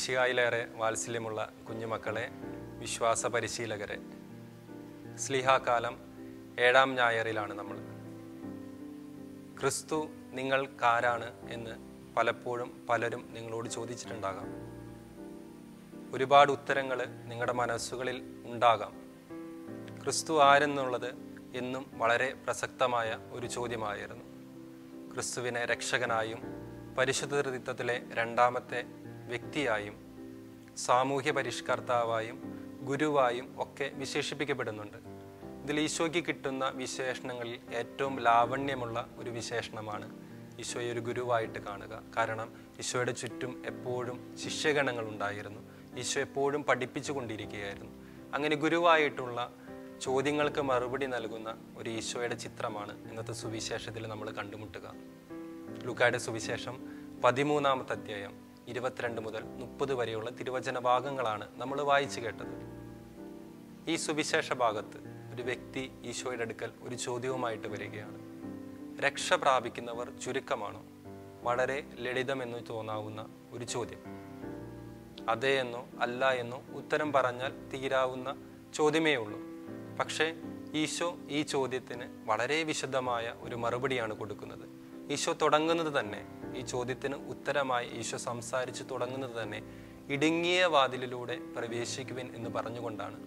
മിശിഹായിലേറെ വാത്സല്യമുള്ള കുഞ്ഞുമക്കളെ വിശ്വാസ പരിശീലകരെ സ്ലിഹാകാലം ഏഴാം ഞായറിലാണ് നമ്മൾ ക്രിസ്തു നിങ്ങൾക്കാരാണ് എന്ന് പലപ്പോഴും പലരും നിങ്ങളോട് ചോദിച്ചിട്ടുണ്ടാകാം ഒരുപാട് ഉത്തരങ്ങൾ നിങ്ങളുടെ മനസ്സുകളിൽ ഉണ്ടാകാം ക്രിസ്തു ആരെന്നുള്ളത് എന്നും വളരെ പ്രസക്തമായ ഒരു ചോദ്യമായിരുന്നു ക്രിസ്തുവിനെ രക്ഷകനായും പരിശുദ്ധ ഋത്വത്തിലെ രണ്ടാമത്തെ വ്യക്തിയായും സാമൂഹ്യ പരിഷ്കർത്താവായും ഗുരുവായും ഒക്കെ വിശേഷിപ്പിക്കപ്പെടുന്നുണ്ട് ഇതിൽ ഈശോയ്ക്ക് കിട്ടുന്ന വിശേഷണങ്ങളിൽ ഏറ്റവും ലാവണ്യമുള്ള ഒരു വിശേഷണമാണ് ഈശോയെ ഒരു ഗുരുവായിട്ട് കാണുക കാരണം ഈശോയുടെ ചുറ്റും എപ്പോഴും ശിഷ്യഗണങ്ങൾ ഉണ്ടായിരുന്നു ഈശോ എപ്പോഴും പഠിപ്പിച്ചു കൊണ്ടിരിക്കുകയായിരുന്നു അങ്ങനെ ഗുരുവായിട്ടുള്ള ചോദ്യങ്ങൾക്ക് മറുപടി നൽകുന്ന ഒരു ഈശോയുടെ ചിത്രമാണ് ഇന്നത്തെ സുവിശേഷത്തിൽ നമ്മൾ കണ്ടുമുട്ടുക ലുക്കായുടെ സുവിശേഷം പതിമൂന്നാമത്തെ അധ്യായം ഇരുപത്തിരണ്ട് മുതൽ മുപ്പത് വരെയുള്ള തിരുവചന ഭാഗങ്ങളാണ് നമ്മൾ വായിച്ചു കേട്ടത് ഈ സുവിശേഷ ഭാഗത്ത് ഒരു വ്യക്തി ഈശോയുടെ അടുക്കൽ ഒരു ചോദ്യവുമായിട്ട് വരികയാണ് രക്ഷ പ്രാപിക്കുന്നവർ ചുരുക്കമാണോ വളരെ ലളിതമെന്ന് തോന്നാവുന്ന ഒരു ചോദ്യം അതെ എന്നോ അല്ല എന്നോ ഉത്തരം പറഞ്ഞാൽ തീരാവുന്ന ചോദ്യമേ ഉള്ളൂ പക്ഷേ ഈശോ ഈ ചോദ്യത്തിന് വളരെ വിശദമായ ഒരു മറുപടിയാണ് കൊടുക്കുന്നത് ഈശോ തുടങ്ങുന്നത് തന്നെ ഈ ചോദ്യത്തിന് ഉത്തരമായി ഈശോ സംസാരിച്ച് തുടങ്ങുന്നത് തന്നെ ഇടുങ്ങിയ വാതിലിലൂടെ പ്രവേശിക്കുവിൻ എന്ന് പറഞ്ഞുകൊണ്ടാണ്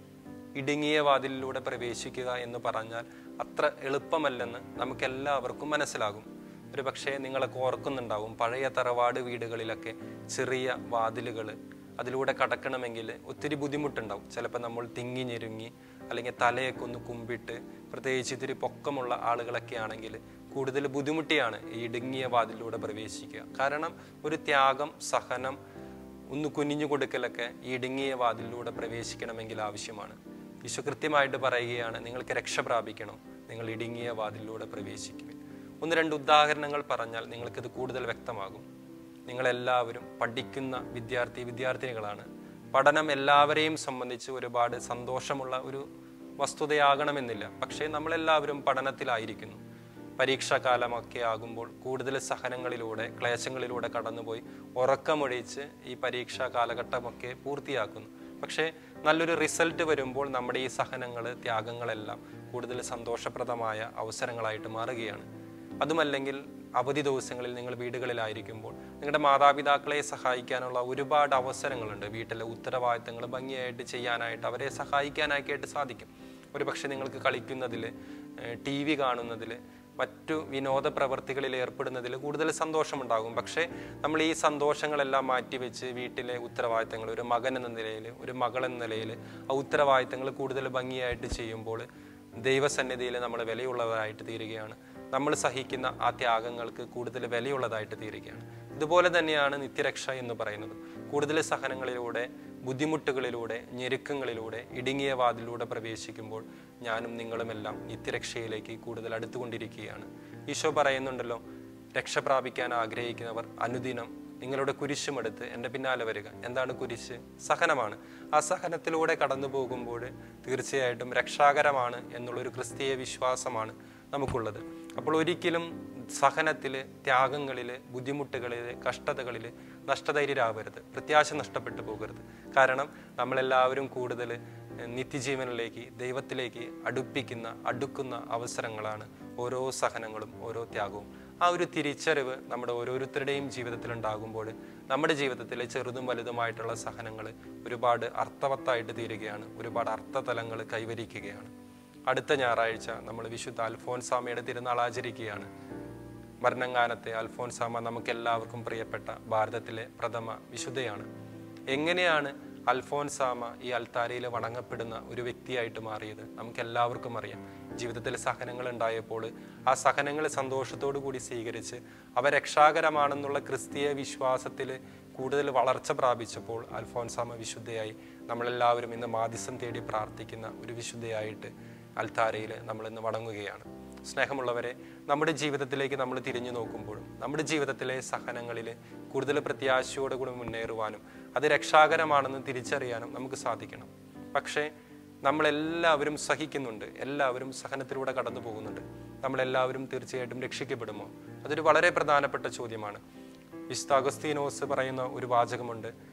ഇടുങ്ങിയ വാതിലിലൂടെ പ്രവേശിക്കുക എന്ന് പറഞ്ഞാൽ അത്ര എളുപ്പമല്ലെന്ന് നമുക്കെല്ലാവർക്കും മനസ്സിലാകും ഒരു പക്ഷേ നിങ്ങളൊക്കെ ഓർക്കുന്നുണ്ടാവും പഴയ തറവാട് വീടുകളിലൊക്കെ ചെറിയ വാതിലുകൾ അതിലൂടെ കടക്കണമെങ്കിൽ ഒത്തിരി ബുദ്ധിമുട്ടുണ്ടാവും ചിലപ്പോൾ നമ്മൾ തിങ്ങി ഞെരുങ്ങി അല്ലെങ്കിൽ തലയൊക്കെ ഒന്ന് കുമ്പിട്ട് പ്രത്യേകിച്ച് ഇത്തിരി പൊക്കമുള്ള ആളുകളൊക്കെ ആണെങ്കിൽ കൂടുതൽ ബുദ്ധിമുട്ടിയാണ് ഈ ഇടുങ്ങിയ വാതിലിലൂടെ പ്രവേശിക്കുക കാരണം ഒരു ത്യാഗം സഹനം ഒന്ന് കുനിഞ്ഞു കൊടുക്കലൊക്കെ ഈ ഇടുങ്ങിയ വാതിലിലൂടെ പ്രവേശിക്കണമെങ്കിൽ ആവശ്യമാണ് ഈശോ കൃത്യമായിട്ട് പറയുകയാണ് നിങ്ങൾക്ക് രക്ഷ പ്രാപിക്കണം നിങ്ങൾ ഇടുങ്ങിയ വാതിലിലൂടെ പ്രവേശിക്കുവിൻ ഒന്ന് രണ്ട് ഉദാഹരണങ്ങൾ പറഞ്ഞാൽ നിങ്ങൾക്കിത് കൂടുതൽ വ്യക്തമാകും നിങ്ങളെല്ലാവരും പഠിക്കുന്ന വിദ്യാർത്ഥി വിദ്യാർത്ഥിനികളാണ് പഠനം എല്ലാവരെയും സംബന്ധിച്ച് ഒരുപാട് സന്തോഷമുള്ള ഒരു വസ്തുതയാകണമെന്നില്ല പക്ഷേ നമ്മളെല്ലാവരും പഠനത്തിലായിരിക്കുന്നു പരീക്ഷാകാലമൊക്കെ ആകുമ്പോൾ കൂടുതൽ സഹനങ്ങളിലൂടെ ക്ലേശങ്ങളിലൂടെ കടന്നുപോയി ഉറക്കമൊഴിച്ച് ഈ പരീക്ഷാ കാലഘട്ടമൊക്കെ പൂർത്തിയാക്കുന്നു പക്ഷേ നല്ലൊരു റിസൾട്ട് വരുമ്പോൾ നമ്മുടെ ഈ സഹനങ്ങൾ ത്യാഗങ്ങളെല്ലാം കൂടുതൽ സന്തോഷപ്രദമായ അവസരങ്ങളായിട്ട് മാറുകയാണ് അതുമല്ലെങ്കിൽ അവധി ദിവസങ്ങളിൽ നിങ്ങൾ വീടുകളിലായിരിക്കുമ്പോൾ നിങ്ങളുടെ മാതാപിതാക്കളെ സഹായിക്കാനുള്ള ഒരുപാട് അവസരങ്ങളുണ്ട് വീട്ടിലെ ഉത്തരവാദിത്തങ്ങൾ ഭംഗിയായിട്ട് ചെയ്യാനായിട്ട് അവരെ സഹായിക്കാനായിട്ട് സാധിക്കും ഒരു പക്ഷേ നിങ്ങൾക്ക് കളിക്കുന്നതിൽ ടി വി കാണുന്നതിൽ മറ്റു വിനോദ പ്രവർത്തികളിൽ ഏർപ്പെടുന്നതിൽ കൂടുതൽ സന്തോഷമുണ്ടാകും പക്ഷേ നമ്മൾ ഈ സന്തോഷങ്ങളെല്ലാം മാറ്റിവെച്ച് വീട്ടിലെ ഉത്തരവാദിത്തങ്ങൾ ഒരു മകൻ എന്ന നിലയിൽ ഒരു മകൾ എന്ന നിലയിൽ ആ ഉത്തരവാദിത്തങ്ങൾ കൂടുതൽ ഭംഗിയായിട്ട് ചെയ്യുമ്പോൾ ദൈവസന്നിധിയിൽ നമ്മൾ വിലയുള്ളതായിട്ട് തീരുകയാണ് നമ്മൾ സഹിക്കുന്ന ആ ത്യാഗങ്ങൾക്ക് കൂടുതൽ വിലയുള്ളതായിട്ട് തീരുകയാണ് ഇതുപോലെ തന്നെയാണ് നിത്യരക്ഷ എന്ന് പറയുന്നത് കൂടുതൽ സഹനങ്ങളിലൂടെ ബുദ്ധിമുട്ടുകളിലൂടെ ഞെരുക്കങ്ങളിലൂടെ ഇടുങ്ങിയ വാതിലൂടെ പ്രവേശിക്കുമ്പോൾ ഞാനും നിങ്ങളുമെല്ലാം നിത്യരക്ഷയിലേക്ക് കൂടുതൽ അടുത്തുകൊണ്ടിരിക്കുകയാണ് ഈശോ പറയുന്നുണ്ടല്ലോ രക്ഷ പ്രാപിക്കാൻ ആഗ്രഹിക്കുന്നവർ അനുദിനം നിങ്ങളുടെ കുരിശുമെടുത്ത് എൻ്റെ പിന്നാലെ വരിക എന്താണ് കുരിശ് സഹനമാണ് ആ സഹനത്തിലൂടെ കടന്നു പോകുമ്പോൾ തീർച്ചയായിട്ടും രക്ഷാകരമാണ് എന്നുള്ളൊരു ക്രിസ്തീയ വിശ്വാസമാണ് നമുക്കുള്ളത് അപ്പോൾ ഒരിക്കലും സഹനത്തിൽ ത്യാഗങ്ങളിൽ ബുദ്ധിമുട്ടുകളിൽ കഷ്ടതകളിൽ നഷ്ടധൈര്യരാവരുത് പ്രത്യാശ നഷ്ടപ്പെട്ടു പോകരുത് കാരണം നമ്മളെല്ലാവരും കൂടുതൽ നിത്യജീവനിലേക്ക് ദൈവത്തിലേക്ക് അടുപ്പിക്കുന്ന അടുക്കുന്ന അവസരങ്ങളാണ് ഓരോ സഹനങ്ങളും ഓരോ ത്യാഗവും ആ ഒരു തിരിച്ചറിവ് നമ്മുടെ ഓരോരുത്തരുടെയും ജീവിതത്തിൽ ഉണ്ടാകുമ്പോൾ നമ്മുടെ ജീവിതത്തിലെ ചെറുതും വലുതുമായിട്ടുള്ള സഹനങ്ങൾ ഒരുപാട് അർത്ഥവത്തായിട്ട് തീരുകയാണ് ഒരുപാട് അർത്ഥതലങ്ങൾ കൈവരിക്കുകയാണ് അടുത്ത ഞായറാഴ്ച നമ്മൾ വിശുദ്ധ അൽഫോൻസാമയുടെ തിരുനാൾ ആചരിക്കുകയാണ് മരണങ്ങാനത്തെ അൽഫോൻസാമ നമുക്ക് എല്ലാവർക്കും പ്രിയപ്പെട്ട ഭാരതത്തിലെ പ്രഥമ വിശുദ്ധയാണ് എങ്ങനെയാണ് അൽഫോൻസാമ ഈ അൽത്താരയിൽ വണങ്ങപ്പെടുന്ന ഒരു വ്യക്തിയായിട്ട് മാറിയത് നമുക്ക് എല്ലാവർക്കും അറിയാം ജീവിതത്തിൽ സഹനങ്ങൾ ഉണ്ടായപ്പോൾ ആ സഹനങ്ങൾ സന്തോഷത്തോടു കൂടി സ്വീകരിച്ച് അവ രക്ഷാകരമാണെന്നുള്ള ക്രിസ്തീയ വിശ്വാസത്തിൽ കൂടുതൽ വളർച്ച പ്രാപിച്ചപ്പോൾ അൽഫോൻസാമ വിശുദ്ധയായി നമ്മളെല്ലാവരും ഇന്ന് മാധ്യസം തേടി പ്രാർത്ഥിക്കുന്ന ഒരു വിശുദ്ധയായിട്ട് അൽത്താരയിൽ നമ്മൾ ഇന്ന് വണങ്ങുകയാണ് സ്നേഹമുള്ളവരെ നമ്മുടെ ജീവിതത്തിലേക്ക് നമ്മൾ തിരിഞ്ഞു നോക്കുമ്പോഴും നമ്മുടെ ജീവിതത്തിലെ സഹനങ്ങളിൽ കൂടുതൽ പ്രത്യാശയോടുകൂടി മുന്നേറുവാനും അത് രക്ഷാകരമാണെന്ന് തിരിച്ചറിയാനും നമുക്ക് സാധിക്കണം പക്ഷേ നമ്മളെല്ലാവരും സഹിക്കുന്നുണ്ട് എല്ലാവരും സഹനത്തിലൂടെ കടന്നു പോകുന്നുണ്ട് നമ്മളെല്ലാവരും തീർച്ചയായിട്ടും രക്ഷിക്കപ്പെടുമോ അതൊരു വളരെ പ്രധാനപ്പെട്ട ചോദ്യമാണ് വിശുദ്ധ അഗസ്തീനോസ് പറയുന്ന ഒരു വാചകമുണ്ട്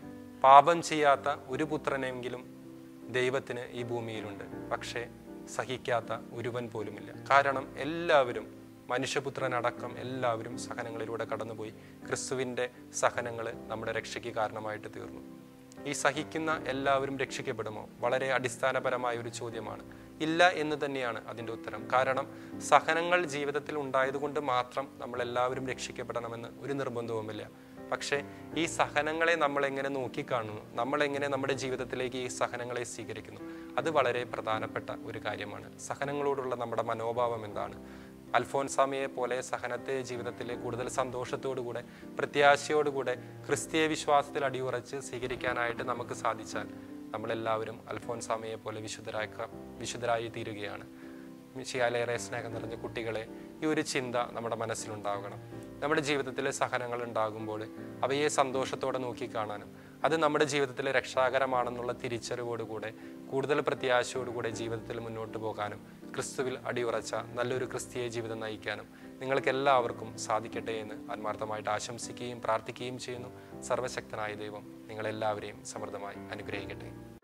പാപം ചെയ്യാത്ത ഒരു പുത്രനെങ്കിലും ദൈവത്തിന് ഈ ഭൂമിയിലുണ്ട് പക്ഷേ സഹിക്കാത്ത ഒരുവൻ പോലുമില്ല കാരണം എല്ലാവരും മനുഷ്യപുത്രനടക്കം എല്ലാവരും സഹനങ്ങളിലൂടെ കടന്നുപോയി ക്രിസ്തുവിൻ്റെ സഹനങ്ങൾ നമ്മുടെ രക്ഷയ്ക്ക് കാരണമായിട്ട് തീർന്നു ഈ സഹിക്കുന്ന എല്ലാവരും രക്ഷിക്കപ്പെടുമോ വളരെ അടിസ്ഥാനപരമായ ഒരു ചോദ്യമാണ് ഇല്ല എന്ന് തന്നെയാണ് അതിൻ്റെ ഉത്തരം കാരണം സഹനങ്ങൾ ജീവിതത്തിൽ ഉണ്ടായതുകൊണ്ട് മാത്രം നമ്മൾ എല്ലാവരും രക്ഷിക്കപ്പെടണമെന്ന് ഒരു നിർബന്ധവുമില്ല പക്ഷേ ഈ സഹനങ്ങളെ നമ്മൾ എങ്ങനെ നോക്കിക്കാണുന്നു നമ്മൾ എങ്ങനെ നമ്മുടെ ജീവിതത്തിലേക്ക് ഈ സഹനങ്ങളെ സ്വീകരിക്കുന്നു അത് വളരെ പ്രധാനപ്പെട്ട ഒരു കാര്യമാണ് സഹനങ്ങളോടുള്ള നമ്മുടെ മനോഭാവം എന്താണ് അൽഫോൻസാമിയെ പോലെ സഹനത്തെ ജീവിതത്തിൽ കൂടുതൽ സന്തോഷത്തോടുകൂടെ പ്രത്യാശയോടുകൂടെ ക്രിസ്തീയ വിശ്വാസത്തിൽ അടിയുറച്ച് സ്വീകരിക്കാനായിട്ട് നമുക്ക് സാധിച്ചാൽ നമ്മളെല്ലാവരും അൽഫോൻസാമിയെ പോലെ വിശുദ്ധരാക്ക വിശുദ്ധരായി തീരുകയാണ് മിശിയാലേറെ സ്നേഹം നിറഞ്ഞ കുട്ടികളെ ഈ ഒരു ചിന്ത നമ്മുടെ മനസ്സിലുണ്ടാകണം നമ്മുടെ ജീവിതത്തിലെ സഹനങ്ങൾ ഉണ്ടാകുമ്പോൾ അവയെ സന്തോഷത്തോടെ നോക്കിക്കാണാനും അത് നമ്മുടെ ജീവിതത്തിലെ രക്ഷാകരമാണെന്നുള്ള തിരിച്ചറിവോടുകൂടെ കൂടുതൽ പ്രത്യാശയോടുകൂടെ ജീവിതത്തിൽ മുന്നോട്ട് പോകാനും ക്രിസ്തുവിൽ അടിയുറച്ച നല്ലൊരു ക്രിസ്തീയ ജീവിതം നയിക്കാനും നിങ്ങൾക്ക് എല്ലാവർക്കും സാധിക്കട്ടെ എന്ന് ആത്മാർത്ഥമായിട്ട് ആശംസിക്കുകയും പ്രാർത്ഥിക്കുകയും ചെയ്യുന്നു സർവശക്തനായ ദൈവം നിങ്ങളെല്ലാവരെയും സമൃദ്ധമായി അനുഗ്രഹിക്കട്ടെ